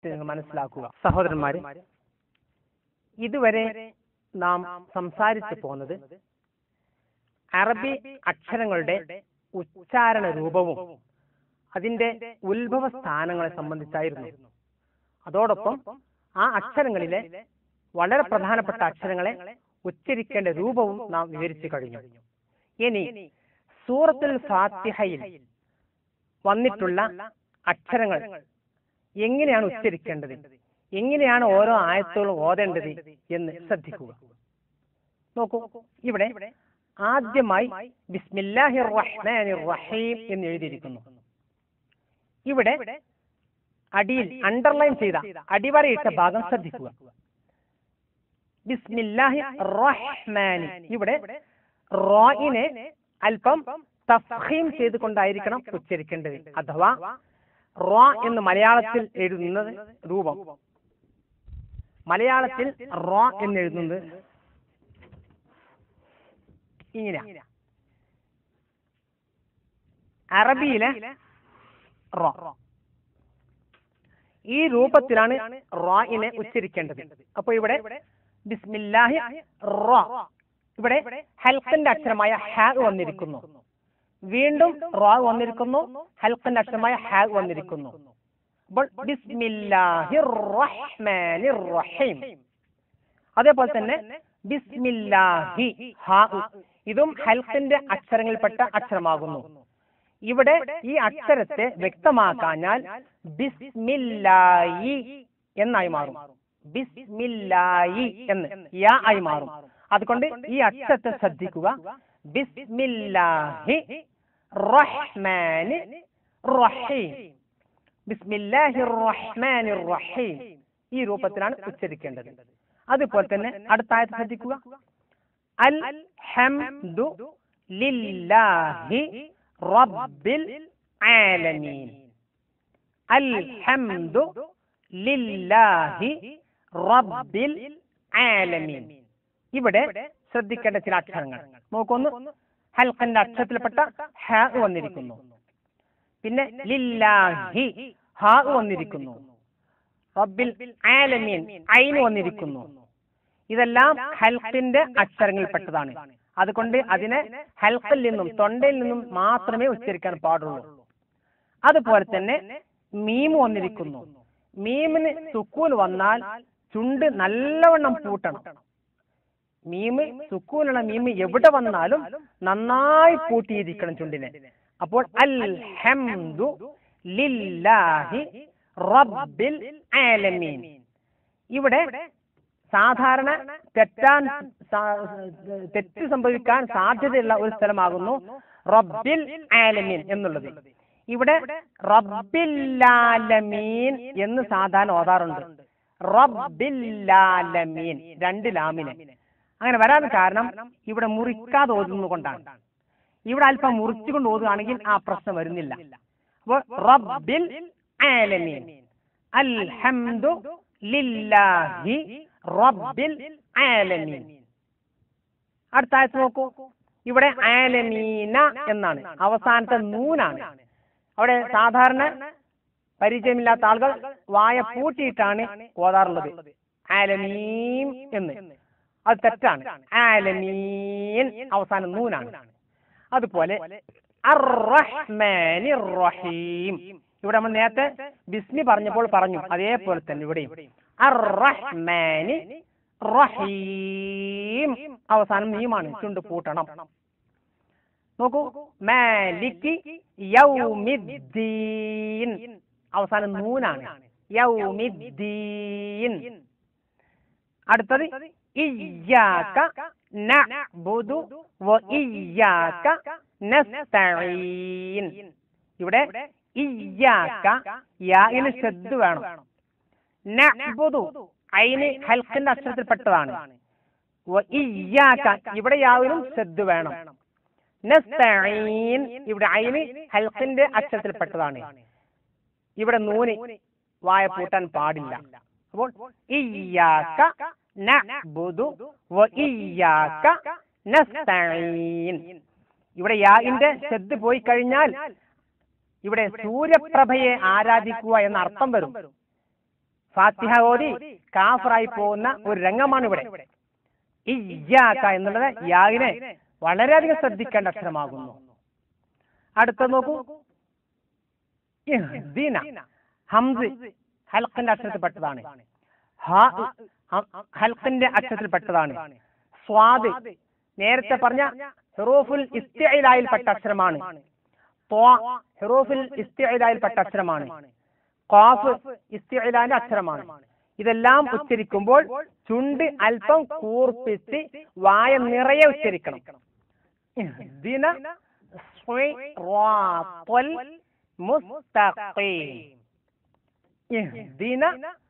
concept നിങ്ങൾ മനസ്സിലാക്കുക സഹോദരന്മാരെ ഇതുവരെ നാം സംസാരിച്ചു പോന്നത് അറബി അക്ഷരങ്ങളുടെ ഉച്ചാരണ രൂപവും അതിന്റെ ഉത്ഭവ സ്ഥാനങ്ങളെ സംബന്ധിച്ചായിരുന്നു അതോടൊപ്പം ആ അക്ഷരങ്ങളിലെ വളരെ പ്രധാനപ്പെട്ട അക്ഷരങ്ങളെ ഉച്ചരിക്കേണ്ട രൂപവും നാം വിവരിച്ചു കഴിഞ്ഞു ഇനി സൂറത്തുൽ ഫാത്തിഹയിൽ വന്നിട്ടുള്ള അക്ഷരങ്ങൾ എങ്ങനെയാണ് ഉച്ചരിക്കേണ്ടത് എങ്ങനെയാണ് ഓരോ ആയത്തുകളും ഓതേണ്ടത് എന്ന് ശ്രദ്ധിക്കുക നോക്കൂ ഇവിടെ ആദ്യമായി ബിസ്മില്ലാഹിർ റഹ്മാനിർ റഹീം എന്ന് എഴുതിയിരിക്കുന്നു ഇവിടെ അടിയിൽ അണ്ടർലൈൻ ചെയ്ത അടിവരയിട്ട ഭാഗം ശ്രദ്ധിക്കുക ബിസ്മില്ലാഹി റഹ്മാനി ഇവിടെ റോയിനെ അല്പം തഫീം ചെയ്തുകൊണ്ടായിരിക്കണം ഉച്ചരിക്കേണ്ടത് അഥവാ റോ എന്ന് മലയാളത്തിൽ എഴുതുന്നത് രൂപം മലയാളത്തിൽ റോ എന്ന് എഴുതുന്നത് ഇങ്ങനെ അറബിയിലെ റോ ഈ രൂപത്തിലാണ് റോയിനെ ഉച്ചരിക്കേണ്ടത് അപ്പൊ ഇവിടെ ബിസ്മില്ലാഹി റോ ഇവിടെ ഹൽക്കന്റെ അക്ഷരമായ ഹാ വന്നിരിക്കുന്നു വീണ്ടും റോ വന്നിരിക്കുന്നു ഹൽക്കന്റെ അക്ഷരമായ ഹാ വന്നിരിക്കുന്നു അപ്പോൾ ബിസ്മില്ലാഹി റഹ്മാനിർ റഹീം അതേപോലെ തന്നെ ബിസ്മില്ലാഹി ഹാ ഇതും ഹൽക്കിന്റെ അക്ഷരങ്ങളിൽപ്പെട്ട അക്ഷരമാകുന്നു ഇവിടെ ഈ അക്ഷരത്തെ വ്യക്തമാക്കാഞ്ഞാൽ ബിസ്മില്ലായി എന്നായി മാറും ബിസ്മില്ലായി എന്ന് യാ ആയി മാറും അതുകൊണ്ട് ഈ അക്ഷരത്തെ ശ്രദ്ധിക്കുക ബിസ്മില്ലാഹി റഹ്മാനി റഹീം ബിസ്മില്ലാഹി റഹ്മാനി റഹീം ഈ രൂപത്തിലാണ് ഉച്ചരിക്കേണ്ടത് അതുപോലെ തന്നെ അടുത്ത ആയത്ത് ശ്രദ്ധിക്കുക അൽ ഹംദു ലില്ലാഹി റബ്ബിൽ ആലമീൻ അൽ ഹംദു ലില്ലാഹി റബ്ബിൽ ആലമീൻ ഇവിടെ ശ്രദ്ധിക്കേണ്ട ചില അക്ഷരങ്ങൾ നോക്കൊന്ന് ഹൽക്കന്റെ അക്ഷരത്തിൽപ്പെട്ട ഹ വന്നിരിക്കുന്നു പിന്നെ ലില്ലാഹി ഹ വന്നിരിക്കുന്നു റബ്ബിൽ ആലമീൻ ഐന് വന്നിരിക്കുന്നു ഇതെല്ലാം ഹൽക്കിന്റെ അക്ഷരങ്ങളിൽപ്പെട്ടതാണ് അതുകൊണ്ട് അതിനെ ഹൽക്കിൽ നിന്നും തൊണ്ടയിൽ നിന്നും മാത്രമേ ഉച്ചരിക്കാൻ പാടുള്ളൂ അതുപോലെ തന്നെ മീമ് വന്നിരിക്കുന്നു മീമിന് സുക്കൂൻ വന്നാൽ ചുണ്ട് നല്ലവണ്ണം പൂട്ടണം മീമ് സുക്കൂനുള്ള മീമ് എവിടെ വന്നാലും നന്നായി പൂട്ടിയിരിക്കണം ചുണ്ടിനെ അപ്പോൾ അൽ ഹംദു ലില്ലാഹി റബ്ബിൽ ആലമീൻ ഇവിടെ സാധാരണ തെറ്റാൻ തെറ്റ് സംഭവിക്കാൻ സാധ്യതയുള്ള ഒരു സ്ഥലമാകുന്നു റബ്ബിൽ ആലമീൻ എന്നുള്ളത് ഇവിടെ റബ്ബില്ലാലമീൻ എന്ന് സാധാരണ ഓതാറുണ്ട് റബ്ബില്ലാലമീൻ രണ്ട് ലാമിനെ അങ്ങനെ വരാൻ കാരണം ഇവിടെ മുറിക്കാതെ ഓതുന്നത് കൊണ്ടാണ് ഇവിടെ അല്പം മുറിച്ചുകൊണ്ട് ഓതുകയാണെങ്കിൽ ആ പ്രശ്നം വരുന്നില്ല അപ്പോൾ റബ്ബിൽ ആലമീൻ അൽഹംദു ലില്ലാഹി റബ്ബിൽ ആലമീൻ അടുത്ത ആയത്ത് നോക്കൂ ഇവിടെ ആലമീന എന്നാണ് അവസാനത്തെ നൂനാണ് അവിടെ സാധാരണ പരിചയമില്ലാത്ത ആളുകൾ വായ പൂട്ടിയിട്ടാണ് ഓതാറുള്ളത് ആലമീം എന്ന് അത് തെറ്റാണ് ആലമീൻ അവസാനം നൂനാണ് അതുപോലെ അർറഹ്മാനിർ റഹീം ഇവിടെ നമ്മൾ നേരത്തെ ബിസ്മി പറഞ്ഞപ്പോൾ പറഞ്ഞു അതേപോലെ തന്നെ ഇവിടെയും അർറഹ്മാനി റഹീം അവസാനം നീമാണ് ചുണ്ട് പൂട്ടണം നോക്കൂ മാലിക് യൗമിദ്ദീൻ അവസാനം നൂനാണ് യൗമിദ്ദീൻ അടുത്തത് ഇയ്യാക നഅ്ബുദു വ ഇയ്യാക നസ്തഈൻ ഇവിടെ ഇയ്യാക യാഇന് ശ്രദ്ധ വേണം നഅ്ബുദു ഐന് ഹൽക്കിന്റെ അക്ഷരത്തിൽപ്പെട്ടതാണ് വ ഇയ്യാക ഇവിടെ യാവിനും ശ്രദ്ധ വേണം നസ്തഈൻ ഇവിടെ ഐന് ഹൽക്കിന്റെ അക്ഷരത്തിൽപ്പെട്ടതാണ് ഇവിടെ നൂന് വായ പൂട്ടാൻ പാടില്ല അപ്പോൾ ഇയ്യാക നഅ്ബുദു വ ഇയ്യാക നസ്തഈൻ ഇവിടെ യാഇന്റെ ശ്രദ്ധ പോയി കഴിഞ്ഞാൽ ഇവിടെ സൂര്യപ്രഭയെ ആരാധിക്കുക എന്ന അർത്ഥം വരും ഫാത്തിഹ ഓതി കാഫറായി പോകുന്ന ഒരു രംഗമാണ് ഇവിടെ ഇയ്യാക്ക എന്നുള്ളത് യാഗിനെ വളരെയധികം ശ്രദ്ധിക്കേണ്ട അക്ഷരമാകുന്നു അടുത്ത നോക്കൂ ഇഹ്ദിന ഹംസ് ഹൽക്കിന്റെ അക്ഷരത്തിൽപ്പെട്ടതാണ് ഹാ ഹ- ഹൽക്കിന്റെ അക്ഷരത്തിൽപ്പെട്ടതാണ് സ്വാദ് നേരത്തെ പറഞ്ഞ ഹെറോഫുൽ ഇസ്തിലായിൽപ്പെട്ട അക്ഷരമാണ് ത്വാ ഹെറോഫിൽ ഇസ്തിലായിൽപ്പെട്ട അക്ഷരമാണ് ഖാഫ് ഇസ്തിലാന്റെ അക്ഷരമാണ് ഇതെല്ലാം ഉച്ചരിക്കുമ്പോൾ ചുണ്ട് അല്പം കൂർപ്പിച്ച് വായ നിറയെ ഉച്ചരിക്കണം ഇഹ്ദിന സിറാത്തൽ മുസ്തഖീം ഇഹ്ദിന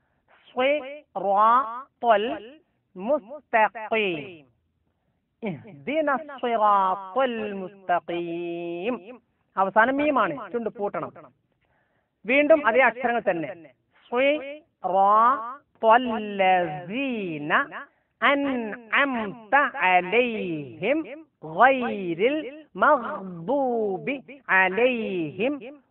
സിറാത്തൽ മുസ്തഖീം ഇഹ്ദിന സിറാത്തൽ മുസ്തഖീം അവസാനം മീമാണ് ചുണ്ട് പൂട്ടണം വീണ്ടും അതേ അക്ഷരങ്ങൾ തന്നെ സിറാത്തല്ലസീന അൻഅംത അലൈഹിം ഗൈരിൽ മഗ്ദൂബി അലൈഹിം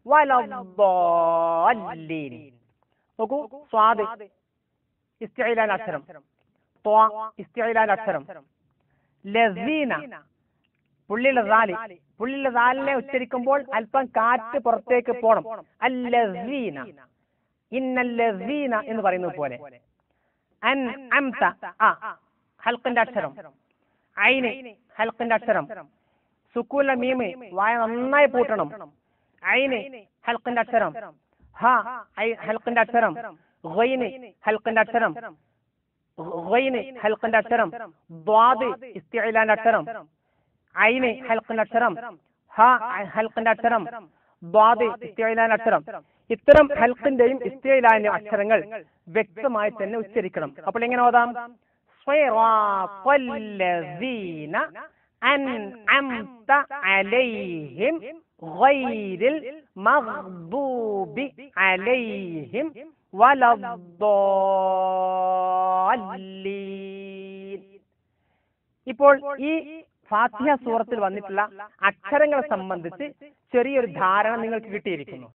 വലദ്ദാല്ലീൻ നോക്കൂ സ്വാദ് ഇസ്തിഇലാൻ അക്ഷരം ത്വാ ഇസ്തിഇലാൻ അക്ഷരം ലസീന പുള്ളിയുള്ള ദാല് പുള്ളിയുള്ള ദാലിനെ ഉച്ചരിക്കുമ്പോൾ അല്പം കാറ്റ് പുറത്തേക്ക് പോണം അല്ലസീന ഇന്നല്ലസീന എന്ന് പറയുന്നത് പോലെ അൻ അംത ആ ഹൽക്കിന്റെ അക്ഷരം ഐന് ഹൽക്കിന്റെ അക്ഷരം സുക്കൂല മീമ് വായ നന്നായി പൂട്ടണം ഐന് ഹൽക്കിന്റെ അക്ഷരം ഹ ഐ ഹൽക്കിന്റെ അക്ഷരം ഗൈന് ഹൽക്കിന്റെ അക്ഷരം ഗൈന് ഹൽക്കിന്റെ അക്ഷരം ദ്വാദ് ഇസ്തിഇലാന്റെ അക്ഷരം ഐന് ഹൽക്കിന്റെ അക്ഷരം ഹ ഹൽക്കിന്റെ അക്ഷരം ദ്വാദ് ഇസ്തിഇലാന്റെ അക്ഷരം ഇത്തരം ഹൽക്കിന്റെയും ഇസ്തിഇലാന്റെയും അക്ഷരങ്ങൾ വ്യക്തമായി തന്നെ ഉച്ചരിക്കണം അപ്പോൾ എങ്ങനെ ഓതാം സ്വൈറാത്തല്ലസീന അൻഅംത അലൈഹിം ഗൈരിൽ മഗ്ദൂബി അലൈഹിം വലദ്ദാല്ലീൻ ഇപ്പോൾ ഈ ഫാത്തിഹ സൂറത്തിൽ വന്നിട്ടുള്ള അക്ഷരങ്ങളെ സംബന്ധിച്ച് ചെറിയൊരു ധാരണ നിങ്ങൾക്ക് കിട്ടിയിരിക്കുന്നു